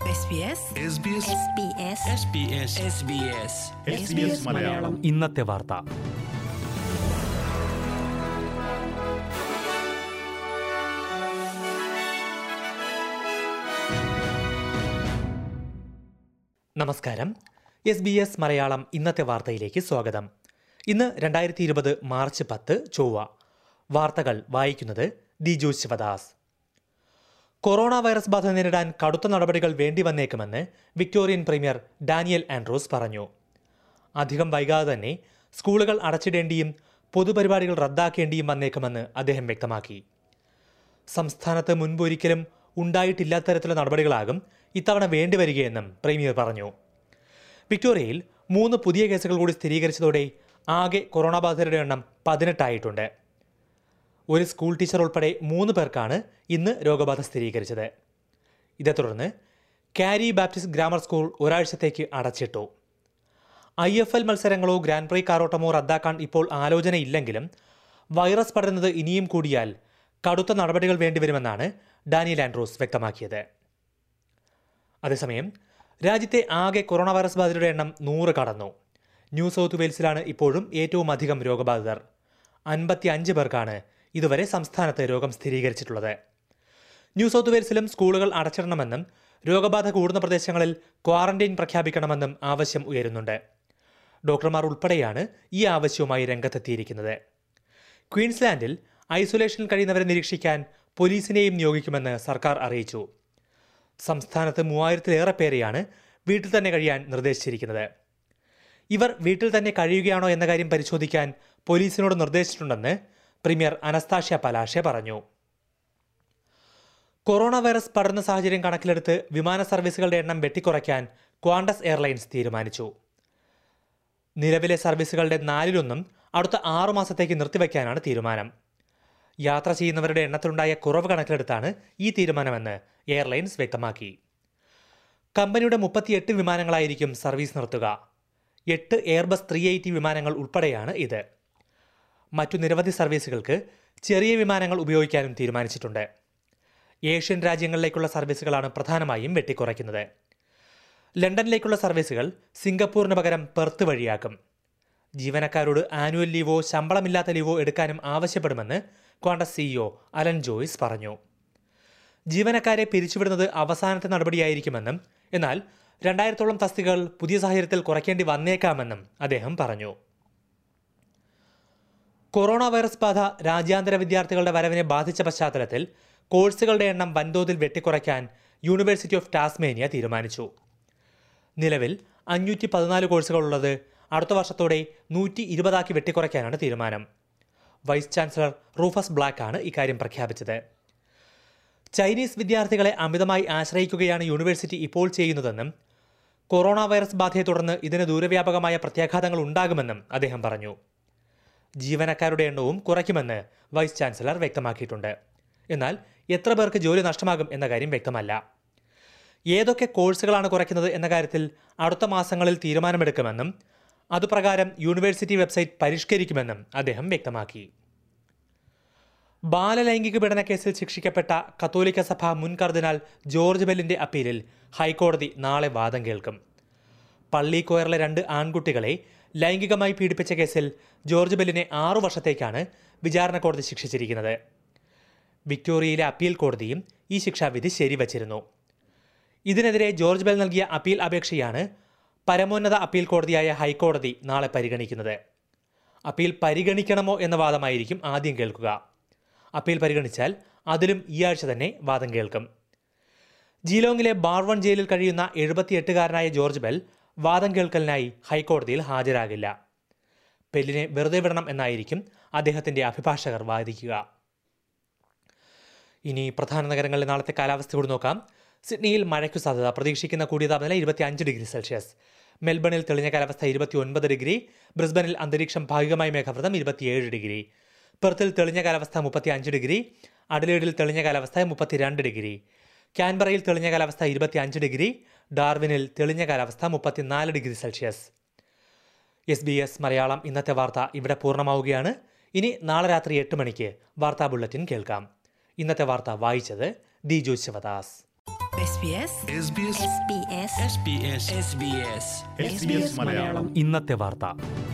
SBS SBS SBS Malayalam ഇന്നത്തെ വാർത്ത നമസ്കാരം എസ് ബി എസ് മലയാളം ഇന്നത്തെ വാർത്തയിലേക്ക് സ്വാഗതം ഇന്ന് രണ്ടായിരത്തി ഇരുപത് മാർച്ച് പത്ത് ചൊവ്വ വാർത്തകൾ വായിക്കുന്നത് ദിജു ശിവദാസ് കൊറോണ വൈറസ് ബാധ നേരിടാൻ കടുത്ത നടപടികൾ വേണ്ടി വന്നേക്കുമെന്ന് വിക്ടോറിയൻ പ്രീമിയർ ഡാനിയൽ ആൻഡ്രൂസ് പറഞ്ഞു അധികം വൈകാതെ തന്നെ സ്കൂളുകൾ അടച്ചിടേണ്ടിയും പൊതുപരിപാടികൾ റദ്ദാക്കേണ്ടിയും വന്നേക്കുമെന്ന് അദ്ദേഹം വ്യക്തമാക്കി സംസ്ഥാനത്ത് മുൻപൊരിക്കലും ഉണ്ടായിട്ടില്ലാത്ത തരത്തിലുള്ള നടപടികളാകും ഇത്തവണ വേണ്ടിവരികയെന്നും പ്രീമിയർ പറഞ്ഞു വിക്ടോറിയയിൽ മൂന്ന് പുതിയ കേസുകൾ കൂടി സ്ഥിരീകരിച്ചതോടെ ആകെ കൊറോണ ബാധിതരുടെ എണ്ണം പതിനെട്ടായിട്ടുണ്ട് ഒരു സ്കൂൾ ടീച്ചർ ഉൾപ്പെടെ മൂന്ന് പേർക്കാണ് ഇന്ന് രോഗബാധ സ്ഥിരീകരിച്ചത് ഇതേ തുടർന്ന് കാരി ബാപ്റ്റിസ്റ്റ് ഗ്രാമർ സ്കൂൾ ഒരാഴ്ചത്തേക്ക് അടച്ചിട്ടു ഐ എഫ് എൽ മത്സരങ്ങളോ ഗ്രാൻഡ് പ്രീ കാറോട്ടമോ റദ്ദാക്കാൻ ഇപ്പോൾ ആലോചനയില്ലെങ്കിലും വൈറസ് പടരുന്നത് ഇനിയും കൂടിയാൽ കടുത്ത നടപടികൾ വേണ്ടിവരുമെന്നാണ് ഡാനിയൽ ആൻഡ്രൂസ് വ്യക്തമാക്കിയത് അതേസമയം രാജ്യത്തെ ആകെ കൊറോണ വൈറസ് ബാധിതരുടെ എണ്ണം നൂറ് കടന്നു ന്യൂ സൗത്ത് വെയിൽസിലാണ് ഇപ്പോഴും ഏറ്റവും അധികം രോഗബാധിതർ അൻപത്തി അഞ്ച് പേർക്കാണ് ഇതുവരെ സംസ്ഥാനത്ത് രോഗം സ്ഥിരീകരിച്ചിട്ടുള്ളത് ന്യൂ സൗത്ത് വെയിൽസിലും സ്കൂളുകൾ അടച്ചിടണമെന്നും രോഗബാധ കൂടുന്ന പ്രദേശങ്ങളിൽ ക്വാറന്റൈൻ പ്രഖ്യാപിക്കണമെന്നും ആവശ്യം ഉയരുന്നുണ്ട് ഡോക്ടർമാർ ഉൾപ്പെടെയാണ് ഈ ആവശ്യവുമായി രംഗത്തെത്തിയിരിക്കുന്നത് ക്വീൻസ്ലാൻഡിൽ ഐസൊലേഷനിൽ കഴിയുന്നവരെ നിരീക്ഷിക്കാൻ പോലീസിനെയും നിയോഗിക്കുമെന്ന് സർക്കാർ അറിയിച്ചു സംസ്ഥാനത്ത് മൂവായിരത്തിലേറെ പേരെയാണ് വീട്ടിൽ തന്നെ കഴിയാൻ നിർദ്ദേശിച്ചിരിക്കുന്നത് ഇവർ വീട്ടിൽ തന്നെ കഴിയുകയാണോ എന്ന കാര്യം പരിശോധിക്കാൻ പോലീസിനോട് നിർദ്ദേശിച്ചിട്ടുണ്ടെന്ന് പ്രീമിയർ അനസ്താഷ്യ പലാഷെ പറഞ്ഞു കൊറോണ വൈറസ് പടർന്ന സാഹചര്യം കണക്കിലെടുത്ത് വിമാന സർവീസുകളുടെ എണ്ണം വെട്ടിക്കുറയ്ക്കാൻ ക്വാണ്ടസ് എയർലൈൻസ് തീരുമാനിച്ചു നിലവിലെ സർവീസുകളുടെ നാലിലൊന്നും അടുത്ത ആറു മാസത്തേക്ക് നിർത്തിവെക്കാനാണ് തീരുമാനം യാത്ര ചെയ്യുന്നവരുടെ എണ്ണത്തിലുണ്ടായ കുറവ് കണക്കിലെടുത്താണ് ഈ തീരുമാനമെന്ന് എയർലൈൻസ് വ്യക്തമാക്കി കമ്പനിയുടെ മുപ്പത്തിയെട്ട് വിമാനങ്ങളായിരിക്കും സർവീസ് നിർത്തുക എട്ട് എയർബസ് ത്രീ എയ്റ്റി വിമാനങ്ങൾ ഉൾപ്പെടെയാണ് ഇത് മറ്റു നിരവധി സർവീസുകൾക്ക് ചെറിയ വിമാനങ്ങൾ ഉപയോഗിക്കാനും തീരുമാനിച്ചിട്ടുണ്ട് ഏഷ്യൻ രാജ്യങ്ങളിലേക്കുള്ള സർവീസുകളാണ് പ്രധാനമായും വെട്ടിക്കുറയ്ക്കുന്നത് ലണ്ടനിലേക്കുള്ള സർവീസുകൾ സിംഗപ്പൂരിന് പകരം പെർത്ത് വഴിയാക്കും ജീവനക്കാരോട് ആനുവൽ ലീവോ ശമ്പളമില്ലാത്ത ലീവോ എടുക്കാനും ആവശ്യപ്പെടുമെന്ന് ക്വാണ്ടസ് സിഇഒ അലൻ ജോയ്സ് പറഞ്ഞു ജീവനക്കാരെ പിരിച്ചുവിടുന്നത് അവസാനത്തെ നടപടിയായിരിക്കുമെന്നും എന്നാൽ രണ്ടായിരത്തോളം തസ്തികകൾ പുതിയ സാഹചര്യത്തിൽ കുറയ്ക്കേണ്ടി വന്നേക്കാമെന്നും അദ്ദേഹം പറഞ്ഞു കൊറോണ വൈറസ് ബാധ രാജ്യാന്തര വിദ്യാർത്ഥികളുടെ വരവിനെ ബാധിച്ച പശ്ചാത്തലത്തിൽ കോഴ്സുകളുടെ എണ്ണം വൻതോതിൽ വെട്ടിക്കുറയ്ക്കാൻ യൂണിവേഴ്സിറ്റി ഓഫ് ടാസ്മേനിയ തീരുമാനിച്ചു നിലവിൽ അഞ്ഞൂറ്റി പതിനാല് കോഴ്സുകളുള്ളത് അടുത്ത വർഷത്തോടെ നൂറ്റി ഇരുപതാക്കി വെട്ടിക്കുറയ്ക്കാനാണ് തീരുമാനം വൈസ് ചാൻസലർ റൂഫസ് ബ്ലാക്ക് ആണ് ഇക്കാര്യം പ്രഖ്യാപിച്ചത് ചൈനീസ് വിദ്യാർത്ഥികളെ അമിതമായി ആശ്രയിക്കുകയാണ് യൂണിവേഴ്സിറ്റി ഇപ്പോൾ ചെയ്യുന്നതെന്നും കൊറോണ വൈറസ് ബാധയെ തുടർന്ന് ഇതിന് ദൂരവ്യാപകമായ പ്രത്യാഘാതങ്ങൾ ഉണ്ടാകുമെന്നും അദ്ദേഹം പറഞ്ഞു ജീവനക്കാരുടെ എണ്ണവും കുറയ്ക്കുമെന്ന് വൈസ് ചാൻസലർ വ്യക്തമാക്കിയിട്ടുണ്ട് എന്നാൽ എത്ര പേർക്ക് ജോലി നഷ്ടമാകും എന്ന കാര്യം വ്യക്തമല്ല ഏതൊക്കെ കോഴ്സുകളാണ് കുറയ്ക്കുന്നത് എന്ന കാര്യത്തിൽ അടുത്ത മാസങ്ങളിൽ തീരുമാനമെടുക്കുമെന്നും അതുപ്രകാരം യൂണിവേഴ്സിറ്റി വെബ്സൈറ്റ് പരിഷ്കരിക്കുമെന്നും അദ്ദേഹം വ്യക്തമാക്കി ബാലലൈംഗിക പീഡന കേസിൽ ശിക്ഷിക്കപ്പെട്ട കത്തോലിക്ക സഭ മുൻ കർദിനാൾ ജോർജ് ബെല്ലിന്റെ അപ്പീലിൽ ഹൈക്കോടതി നാളെ വാദം കേൾക്കും പള്ളി കോയറിലെ രണ്ട് ആൺകുട്ടികളെ ലൈംഗികമായി പീഡിപ്പിച്ച കേസിൽ ജോർജ് ബെല്ലിനെ ആറു വർഷത്തേക്കാണ് വിചാരണ കോടതി ശിക്ഷിച്ചിരിക്കുന്നത് വിക്ടോറിയയിലെ അപ്പീൽ കോടതിയും ഈ ശിക്ഷാവിധി ശരിവച്ചിരുന്നു ഇതിനെതിരെ ജോർജ് ബെൽ നൽകിയ അപ്പീൽ അപേക്ഷയാണ് പരമോന്നത അപ്പീൽ കോടതിയായ ഹൈക്കോടതി നാളെ പരിഗണിക്കുന്നത് അപ്പീൽ പരിഗണിക്കണമോ എന്ന വാദമായിരിക്കും ആദ്യം കേൾക്കുക അപ്പീൽ പരിഗണിച്ചാൽ അതിലും ഈ ആഴ്ച തന്നെ വാദം കേൾക്കും ജീലോങ്ങിലെ ബാർവൺ ജയിലിൽ കഴിയുന്ന എഴുപത്തിയെട്ടുകാരനായ ജോർജ് ബെൽ വാദം കേൾക്കലിനായി ഹൈക്കോടതിയിൽ ഹാജരാകില്ല പെല്ലിനെ വെറുതെ വിടണം എന്നായിരിക്കും അദ്ദേഹത്തിന്റെ അഭിഭാഷകർ വാദിക്കുക ഇനി പ്രധാന നഗരങ്ങളിലെ നാളത്തെ കാലാവസ്ഥ കൂടി നോക്കാം സിഡ്നിയിൽ മഴയ്ക്കു സാധ്യത പ്രതീക്ഷിക്കുന്ന കൂടിയ താപനില ഇരുപത്തിയഞ്ച് ഡിഗ്രി സെൽഷ്യസ് മെൽബണിൽ തെളിഞ്ഞ കാലാവസ്ഥ ഇരുപത്തിയൊൻപത് ഡിഗ്രി ബ്രിസ്ബനിൽ അന്തരീക്ഷം ഭാഗികമായി മേഘവൃതം ഇരുപത്തിയേഴ് ഡിഗ്രി പെർത്തിൽ തെളിഞ്ഞ കാലാവസ്ഥ മുപ്പത്തിയഞ്ച് ഡിഗ്രി അഡലേഡിൽ തെളിഞ്ഞ കാലാവസ്ഥ മുപ്പത്തിരണ്ട് ഡിഗ്രി കാൻബറയിൽ തെളിഞ്ഞ കാലാവസ്ഥ ഇരുപത്തിയഞ്ച് ഡിഗ്രി ഡാർവിനിൽ തെളിഞ്ഞ കാലാവസ്ഥ മുപ്പത്തിനാല് degree Celsius S B S Malayalam ഇന്നത്തെ വാർത്ത ഇവിടെ പൂർണ്ണമാവുകയാണ് ഇനി നാളെ രാത്രി എട്ട് മണിക്ക് വാർത്താ ബുള്ളറ്റിൻ കേൾക്കാം ഇന്നത്തെ വാർത്ത വായിച്ചത് Diju Sivadas SBS SBS SBS SBS SBS ഇന്നത്തെ വാർത്ത